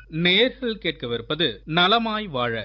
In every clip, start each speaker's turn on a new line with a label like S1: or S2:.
S1: நேர்கள் கேட்கவிருப்பது நலமாய் வாழ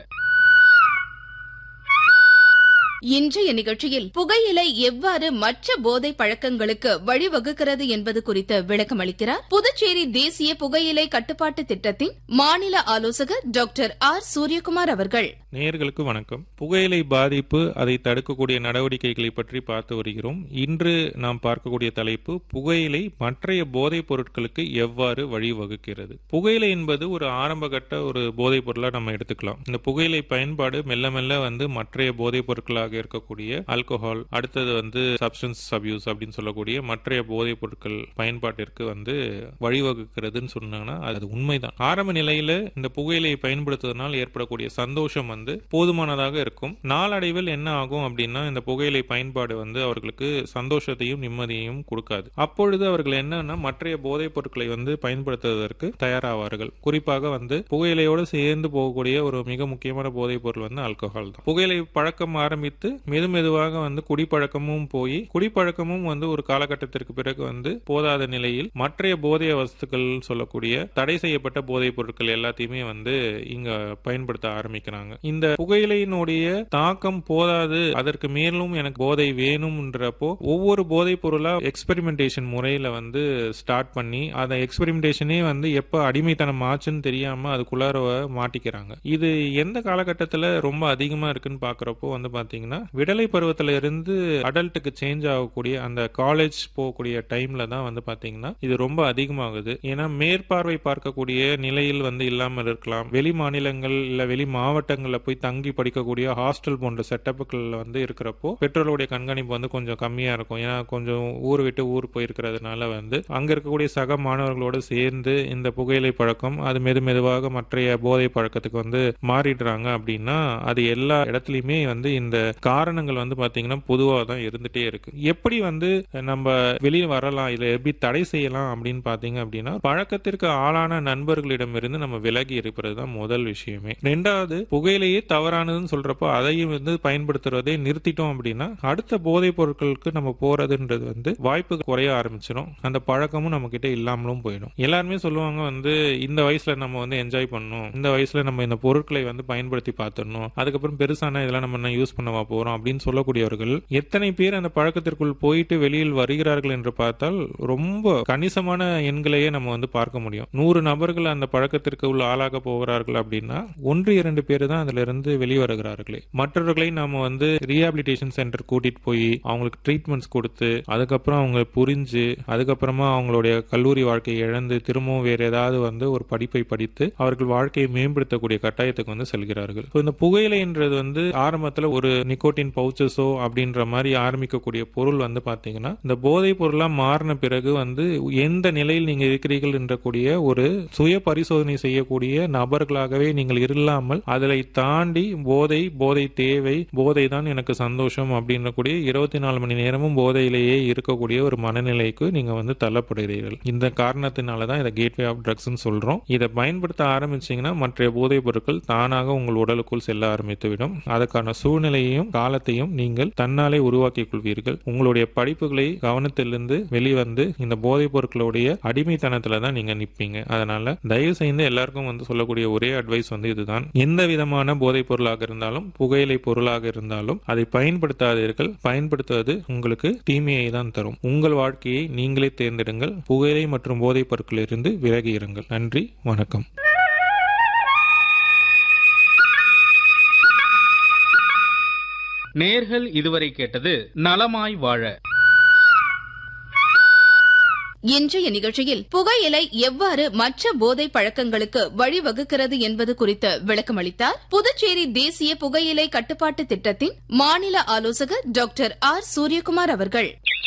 S2: இன்றைய நிகழ்ச்சியில் புகையிலை எவ்வாறு மற்ற போதை பழக்கங்களுக்கு வழிவகுக்கிறது என்பது குறித்து விளக்கம் அளிக்கிறார் புதுச்சேரி தேசிய புகையிலை கட்டுப்பாட்டு திட்டத்தின் மாநில ஆலோசகர் டாக்டர் ஆர் சூரியகுமார் அவர்கள்
S3: நேயர்களுக்கு வணக்கம் புகையிலை பாதிப்பு அதை தடுக்கக்கூடிய நடவடிக்கைகளை பற்றி பார்த்து வருகிறோம் இன்று நாம் பார்க்கக்கூடிய தலைப்பு புகையிலை மற்றைய போதைப் பொருட்களுக்கு எவ்வாறு வழிவகுக்கிறது புகையிலை என்பது ஒரு ஆரம்பகட்ட ஒரு போதைப் பொருளா நம்ம எடுத்துக்கலாம் இந்த புகையிலை பயன்பாடு மெல்ல மெல்ல வந்து மற்றைய போதைப் பொருட்களாக இருக்கக்கூடிய ஆல்கோஹால் அடுத்தது வந்து சப்ஸ்டன்ஸ் அபியூஸ் அப்படின்னு சொல்லக்கூடிய மற்றைய போதைப் பொருட்கள் பயன்பாட்டிற்கு வந்து வழிவகுக்கிறதுன்னு சொன்னாங்கன்னா அது உண்மைதான் ஆரம்ப நிலையில இந்த புகையிலையை பயன்படுத்துவதனால் ஏற்படக்கூடிய சந்தோஷம் வந்து போதுமானதாக இருக்கும் நாளடைவில் என்ன ஆகும் அப்படின்னா இந்த புகையிலை பயன்பாடு வந்து அவர்களுக்கு சந்தோஷத்தையும் நிம்மதியையும் கொடுக்காது அப்பொழுது அவர்கள் என்னன்னா மற்றைய போதைப் பொருட்களை வந்து பயன்படுத்துவதற்கு தயாராவார்கள் குறிப்பாக வந்து புகையிலையோடு சேர்ந்து போகக்கூடிய ஒரு மிக முக்கியமான போதைப் பொருள் வந்து ஆல்கஹால் தான் புகையிலை பழக்கம் ஆரம்பித்து மெது மெதுவாக வந்து குடிப்பழக்கமும் போய் குடிப்பழக்கமும் வந்து ஒரு காலகட்டத்திற்கு பிறகு வந்து போதாத நிலையில் மற்றைய போதைய வஸ்துக்கள் சொல்லக்கூடிய தடை செய்யப்பட்ட போதைப் பொருட்கள் எல்லாத்தையுமே வந்து இங்க பயன்படுத்த ஆரம்பிக்கிறாங்க இந்த புகையிலையினுடைய தாக்கம் போதாது அதற்கு மேலும் எனக்கு போதை வேணும்ன்றப்போ ஒவ்வொரு போதைப் பொருளா எக்ஸ்பெரிமெண்டேஷன் முறையில வந்து ஸ்டார்ட் பண்ணி அந்த எக்ஸ்பெரிமெண்டேஷனே வந்து எப்ப அடிமைத்தனம் ஆச்சுன்னு தெரியாம அதுக்குள்ளார மாட்டிக்கிறாங்க இது எந்த காலகட்டத்துல ரொம்ப அதிகமா இருக்குன்னு பாக்குறப்போ வந்து பாத்தீங்கன்னா விடலை பருவத்துல இருந்து அடல்ட்டுக்கு சேஞ்ச் ஆகக்கூடிய அந்த காலேஜ் போகக்கூடிய டைம்ல தான் வந்து பாத்தீங்கன்னா இது ரொம்ப அதிகமாகுது ஏன்னா மேற்பார்வை பார்க்கக்கூடிய நிலையில் வந்து இல்லாமல் இருக்கலாம் வெளி மாநிலங்கள் இல்ல வெளி மாவட்டங்கள்ல போய் தங்கி படிக்கக்கூடிய ஹாஸ்டல் போன்ற செட்டப்புகள் வந்து இருக்கிறப்போ பெற்றோருடைய கண்காணிப்பு வந்து கொஞ்சம் கம்மியா இருக்கும் ஏன்னா கொஞ்சம் ஊர் விட்டு ஊர் போயிருக்கிறதுனால வந்து அங்க இருக்கக்கூடிய சக மாணவர்களோடு சேர்ந்து இந்த புகையிலை பழக்கம் அது மெது மெதுவாக மற்றைய போதை பழக்கத்துக்கு வந்து மாறிடுறாங்க அப்படின்னா அது எல்லா இடத்துலயுமே வந்து இந்த காரணங்கள் வந்து பாத்தீங்கன்னா பொதுவாக தான் இருந்துட்டே இருக்கு எப்படி வந்து நம்ம வெளியே வரலாம் இதை எப்படி தடை செய்யலாம் அப்படின்னு பாத்தீங்க அப்படின்னா பழக்கத்திற்கு ஆளான நண்பர்களிடமிருந்து நம்ம விலகி இருப்பது தான் முதல் விஷயமே ரெண்டாவது புகையிலேயே தவறானதுன்னு சொல்றப்போ அதையும் வந்து பயன்படுத்துறதை நிறுத்திட்டோம் அப்படின்னா அடுத்த போதைப் பொருட்களுக்கு நம்ம போறதுன்றது வந்து வாய்ப்பு குறைய ஆரம்பிச்சிடும் அந்த பழக்கமும் நம்ம கிட்ட இல்லாமலும் போயிடும் எல்லாருமே சொல்லுவாங்க வந்து இந்த வயசுல நம்ம வந்து என்ஜாய் பண்ணணும் இந்த வயசுல நம்ம இந்த பொருட்களை வந்து பயன்படுத்தி பார்த்துடணும் அதுக்கப்புறம் பெருசான இதெல்லாம் நம்ம என்ன யூஸ் பண்ணவா போறோம் அப்படின்னு சொல்லக்கூடியவர்கள் எத்தனை பேர் அந்த பழக்கத்திற்குள் போயிட்டு வெளியில் வருகிறார்கள் என்று பார்த்தால் ரொம்ப கணிசமான எண்களையே நம்ம வந்து பார்க்க முடியும் நூறு நபர்கள் அந்த பழக்கத்திற்கு உள்ள ஆளாக போகிறார்கள் அப்படின்னா ஒன்று இரண்டு பேர் தான் அதுல இருந்து வெளிவருகிறார்களே மற்றவர்களை நாம வந்து ரீஹாபிலிட்டேஷன் சென்டர் கூட்டிட்டு போய் அவங்களுக்கு ட்ரீட்மெண்ட்ஸ் கொடுத்து அதுக்கப்புறம் அவங்க புரிஞ்சு அதுக்கப்புறமா அவங்களுடைய கல்லூரி வாழ்க்கையை இழந்து திரும்பவும் வேற ஏதாவது வந்து ஒரு படிப்பை படித்து அவர்கள் வாழ்க்கையை மேம்படுத்தக்கூடிய கட்டாயத்துக்கு வந்து செல்கிறார்கள் So, இந்த புகையிலைன்றது வந்து ஆரம்பத்துல ஒரு நிக்கோட்டின் பவுச்சஸோ அப்படின்ற மாதிரி ஆரம்பிக்கக்கூடிய பொருள் வந்து பாத்தீங்கன்னா இந்த போதைப் பொருளா மாறின பிறகு வந்து எந்த நிலையில் நீங்க இருக்கிறீர்கள் என்றக்கூடிய ஒரு சுய பரிசோதனை செய்யக்கூடிய நபர்களாகவே நீங்கள் இல்லாமல் அதில் தாண்டி போதை போதை தேவை போதை தான் எனக்கு சந்தோஷம் அப்படின்றக்கூடிய இருபத்தி நாலு மணி நேரமும் போதையிலேயே இருக்கக்கூடிய ஒரு மனநிலைக்கு நீங்க வந்து தள்ளப்படுகிறீர்கள் இந்த காரணத்தினால தான் இதை கேட்வே ஆஃப் ட்ரக்ஸ்னு சொல்றோம் இதை பயன்படுத்த ஆரம்பிச்சீங்கன்னா மற்ற போதைப் பொருட்கள் தானாக உங்கள் உடலுக்குள் செல்ல ஆரம்பித்துவிடும் அதற்கான சூழ்நிலையையும் காலத்தையும் நீங்கள் தன்னாலே உருவாக்கிக் கொள்வீர்கள் உங்களுடைய படிப்புகளை கவனத்திலிருந்து வெளிவந்து இந்த போதைப் பொருட்களுடைய அடிமைத்தனத்துல தான் நீங்க நிற்பீங்க அதனால தயவு செய்து எல்லாருக்கும் வந்து சொல்லக்கூடிய ஒரே அட்வைஸ் வந்து இதுதான் எந்த விதமான போதைப் பொருளாக இருந்தாலும் புகையிலை பொருளாக இருந்தாலும் அதை பயன்படுத்தாதீர்கள் பயன்படுத்துவது உங்களுக்கு தீமையை தான் தரும் உங்கள் வாழ்க்கையை நீங்களே தேர்ந்தெடுங்கள் புகையிலை மற்றும் போதைப் பொருட்களிலிருந்து விலகி இருங்கள் நன்றி வணக்கம்
S1: நேர்கள் இதுவரை கேட்டது நலமாய் வாழ
S2: இன்றைய நிகழ்ச்சியில் புகையிலை எவ்வாறு மற்ற போதை பழக்கங்களுக்கு வழிவகுக்கிறது என்பது குறித்து விளக்கம் அளித்தார் புதுச்சேரி தேசிய புகையிலை கட்டுப்பாட்டு திட்டத்தின் மாநில ஆலோசகர் டாக்டர் ஆர் சூரியகுமார் அவர்கள்